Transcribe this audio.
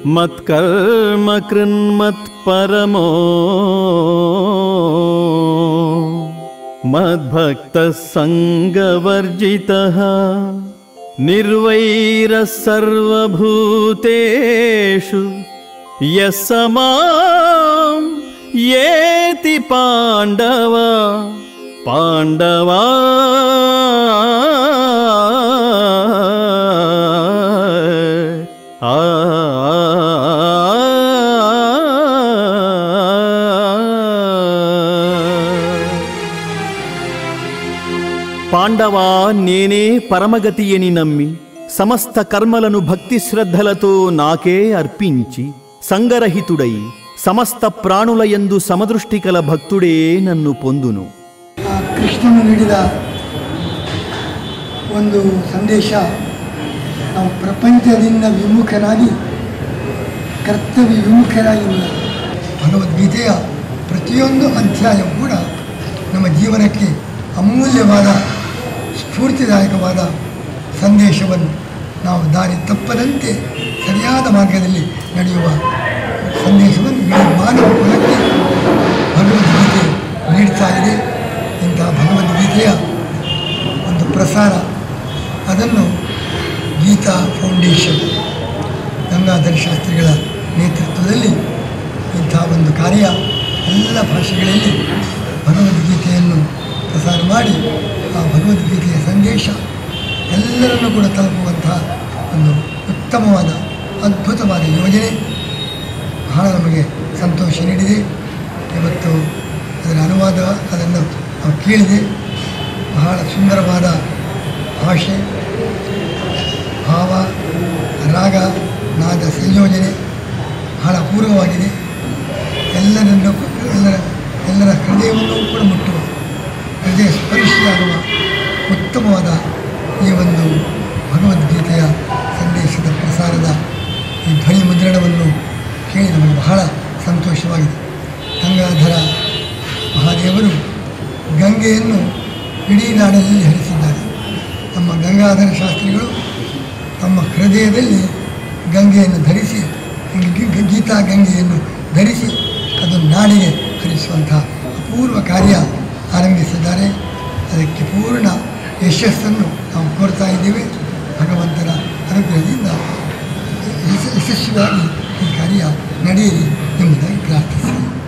ಮತ್ಕರ್ಮ ಕೃನ್ಮತ್ಪರಮೋ ಮದ್ಭಕ್ತ ಸಂಗವರ್ಜಿತಃ ನಿರ್ವೈರ ಸರ್ವಭೂತೇಷು ಯಸ್ಸ ಮಾಂ ಯೇತಿ ಪಾಂಡವ ಪಾಂಡವಾ ಆ పాండవా నేనే పరమగతియని నమ్మి సమస్త కర్మలను భక్తి శ్రద్ధలతో నాకే అర్పించి సంగరహితుడై సమస్త ప్రాణుల యందు సమదృష్టి కల భక్తుడే నన్ను పొందును ಆ ಕೃಷ್ಣನು ನೀಡಿದ ಒಂದು ಸಂದೇಶ ನಾವು ಪ್ರಪಂಚದಿಂದ ವಿಮುಖರಾಗಿ ಕರ್ತವ್ಯ ವಿಮುಖರಾಗಿಲ್ಲ ಭಗವದ್ಗೀತೆಯ ಪ್ರತಿಯೊಂದು ಅಧ್ಯಾಯವು ಕೂಡ ನಮ್ಮ ಜೀವನಕ್ಕೆ ಅಮೂಲ್ಯವಾದ ಸ್ಫೂರ್ತಿದಾಯಕವಾದ ಸಂದೇಶವನ್ನು ನಾವು ದಾರಿ ತಪ್ಪದಂತೆ ಸರಿಯಾದ ಮಾರ್ಗದಲ್ಲಿ ನಡೆಯುವ ಸಂದೇಶವನ್ನು ಇಡೀ ಮಾನವ ಕುಲಕ್ಕೆ ಭಗವದ್ಗೀತೆ ನೀಡ್ತಾ ಇದೆ ಇಂತಹ ಭಗವದ್ಗೀತೆಯ ಒಂದು ಪ್ರಸಾರ ಅದನ್ನು ಗೀತಾ ಫೌಂಡೇಶನ್ ಗಂಗಾಧರ ಶಾಸ್ತ್ರಿಗಳ ನೇತೃತ್ವದಲ್ಲಿ ಇಂಥ ಒಂದು ಕಾರ್ಯ ಎಲ್ಲ ಭಾಷೆಗಳಲ್ಲಿ ಭಗವದ್ಗೀತೆಯನ್ನು ಪ್ರಸಾರ ಮಾಡಿ ಆ ಭಗವದ್ಗೀತೆಯ ಸಂದೇಶ ಎಲ್ಲರನ್ನೂ ಕೂಡ ತಲುಪುವಂತಹ ಒಂದು ಉತ್ತಮವಾದ ಅದ್ಭುತವಾದ ಯೋಜನೆ ಬಹಳ ನಮಗೆ ಸಂತೋಷ ನೀಡಿದೆ ಇವತ್ತು ಅದರ ಅನುವಾದ ಅದನ್ನು ನಾವು ಕೇಳಿದೆ ಬಹಳ ಸುಂದರವಾದ ಭಾಷೆ ಭಾವ ರಾಗ ನಾದ ಸಂಯೋಜನೆ ಬಹಳ ಅಪೂರ್ವವಾಗಿದೆ ಎಲ್ಲರನ್ನು ಎಲ್ಲರ ಎಲ್ಲರ ಹೃದಯವನ್ನು ಕೂಡ ಮುಟ್ಟುವ ಹೃದಯ ಸ್ಪರ್ಶಿಯಾಗುವ ಉತ್ತಮವಾದ ಈ ಒಂದು ಭಗವದ್ಗೀತೆಯ ಸಂದೇಶದ ಪ್ರಸಾರದ ಈ ಧ್ವನಿ ಮುದ್ರಣವನ್ನು ಕೇಳಿ ನಮಗೆ ಬಹಳ ಸಂತೋಷವಾಗಿದೆ ಗಂಗಾಧರ ಮಹಾದೇವರು ಗಂಗೆಯನ್ನು ಇಡೀ ನಾಡಿನಲ್ಲಿ ಹರಿಸಿದ್ದಾರೆ ನಮ್ಮ ಗಂಗಾಧರ ಶಾಸ್ತ್ರಿಗಳು ತಮ್ಮ ಹೃದಯದಲ್ಲಿ ಗಂಗೆಯನ್ನು ಧರಿಸಿ ಗಿ- ಗಿ- ಗೀತಾ ಗಂಗೆಯನ್ನು ಧರಿಸಿ ಅದು ನಾಡಿಗೆ ಹರಿಸುವಂತಹ ಅಪೂರ್ವ ಕಾರ್ಯ ಆರಂಭಿಸಿದ್ದಾರೆ ಅದಕ್ಕೆ ಪೂರ್ಣ ಯಶಸ್ಸನ್ನು ನಾವು ಕೋರ್ತಾ ಇದ್ದೇವೆ ಭಗವಂತನ ಅನುಗ್ರಹದಿಂದ ಯಶ- ಯಶಸ್ವಿಯಾಗಿ ಈ ಕಾರ್ಯ ನಡೆಯಲಿ ಎಂಬುದಾಗಿ ಪ್ರಾರ್ಥಿಸಿ